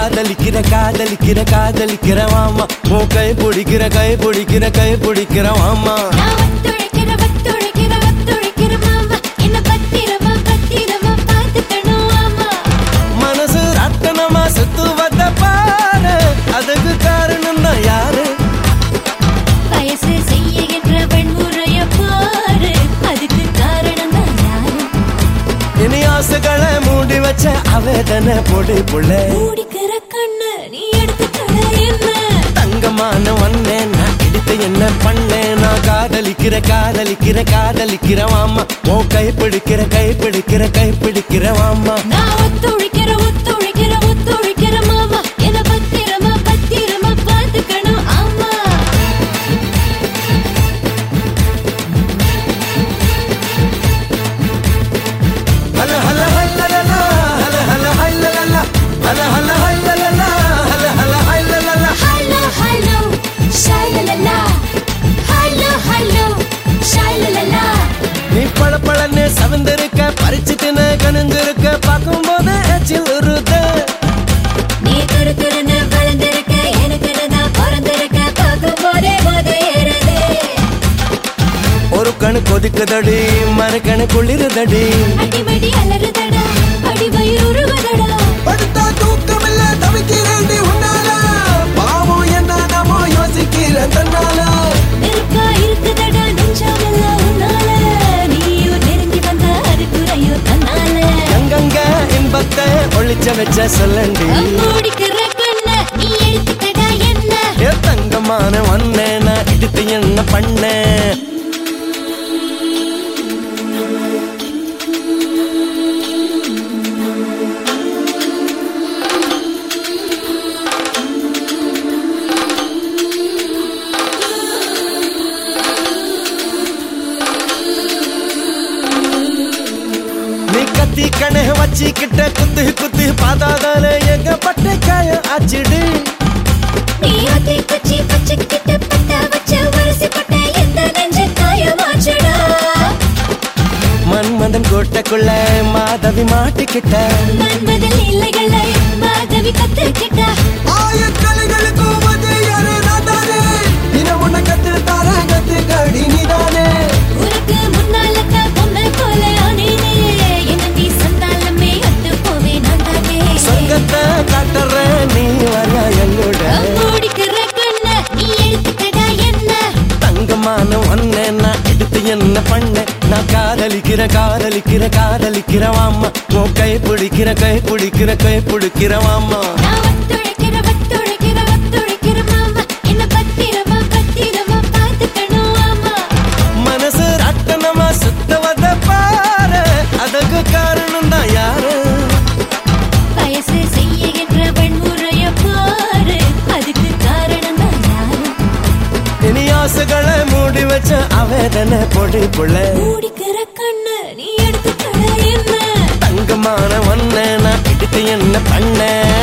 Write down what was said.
காதலிக்கிற காதலிக்கிற காதலிக்கிற வாமா உன் கை பிடிக்கிற கை பிடிக்கிற கை பிடிக்கிற வாமா நான் ஒத்துழைக்கிற ஒத்துழைக்கிற ஒத்துழைக்கிற மாமா என்ன பத்திரமா பத்திரமா பார்த்துக்கணும் ஆமா மனசு ரத்தனமா சுத்துவத பாரு அதுக்கு காரணம் தான் யாரு வயசு செய்யுகின்ற வன்முறைய பாரு அதுக்கு காரணம் தான் யாரு இனி ஆசைகளை மூடி வச்ச அவேதனை பொடி புள்ள மூடிக்கிற கண்ணு நீ எடுத்துக்கட என்ன தங்கமான வந்தேன் நான் எடுத்து என்ன பண்ணேன் நான் காதலிக்கிற காதலிக்கிற காதலிக்கிற வாமா உன் கை பிடிக்கிற கை பிடிக்கிற கை பிடிக்கிற வாமா நான் ஒத்துழைக்கிற ஒத்துழைக்கிற ஒத்துழைக்கிற மாமா என்ன பத்திரமா பத்திரமா பார்த்துக்கணும் ஆமா ஹல ஹல ஹல்லலலா, ஹல ஹல ஹல்லலலா, ஹல ஹல ஹல்லலலா, ஹல ஹல ஹல்லலலா. ஹலோ ஹலோ ஷைலலலா ஹலோ ஹலோ ஷைலலலா நீ பளபளன்னு சவந்திருக்க பறிச்சு தின கணிஞ்சிருக்க பார்க்கும்போது எச்சில் உருது நீ துரு துருன்னு வளர்ந்திருக்க எனக்கு நான் பிறந்திருக்க பார்க்கும்போதே போது ஏறுது ஒரு கணு கொதிக்குதடி மறு கணு குளிருதடி அடிமடி அலறுதடா அடி வயிறு உருவதடா படுத்தா தூக்கமில்ல தவிக்கிறேன்டி உன்னால பாவம் என்ன நாமோ யோசிக்கிறேன் தன்னால நெருப்பா இருக்குதடா நெஞ்சாமல்ல உன்னால நீயும் நெருங்கி வந்த அது குறையும் தன்னால எங்கெங்க இன்பத்தை ஒளிச்ச வச்ச சொல்லண்டி மூடிக்கிற கண்ண நீ எடுத்துக்கடா என்ன ஏ தங்கமான வந்தேன் நான் எடுத்து என்ன பண்ணேன் நீ கத்தி கணே வச்சுக்கிட்ட குத்து குத்து பாதாதால எங்க பட்ட காயம் ஆச்சிடு நீ அதை குச்சி பச்சைக்கிட்ட பட்ட வச்ச உரசி பட்ட எந்த நெஞ்ச காயமாச்சடா மன்மதன் கோட்டைக்குள்ள மாதவி மாட்டிக்கிட்ட மன்மதல் இல்லைகளை மாதவி கத்துக்கிட்டா ஆயக்கலைகளுக்கும் மதியாரு நாதானே தினம் உன்னை கத்து தார கத்து கடி நீதானே உனக்கு முன்னால தான் பொம்மை போல ஆனேனே என்ன நீ சந்தாலமே அத்து போவே நான் தானே சொர்க்கத்தை காட்டுற நீ வர எங்கூட மூடிக்கிற கண்ண நீ எடுத்துக்கடா என்ன தங்கமான ஒன்ன நான் எடுத்து என்ன பண்ண நான் காதலிக்கிற காதலிக்கிற காதலிக்கிற வாமா உன் கை பிடிக்கிற கை பிடிக்கிற கை பிடிக்கிற வாமா நான் ஒத்துழைக்கிற ஒத்துழைக்கிற ஒத்துழைக்கிற மாமா என்ன பத்திரமா பத்திரமா பார்த்துக்கணும் ஆமா மனசு ரட்டனமா சுத்தவத பாரு அதுக்கு காரணம் தான் யாரு வயசு செய்யுகின்ற வன்முறைய பாரு அதுக்கு காரணம் தான் யாரு இனி ஆசைகளை மூடி வச்ச அவேதனை பொடி புள்ள மூடிக்கிற கண்ணு நீ எடுத்துக்கட என்ன தங்கமான ஒன்ன நான் எடுத்து என்ன பண்ண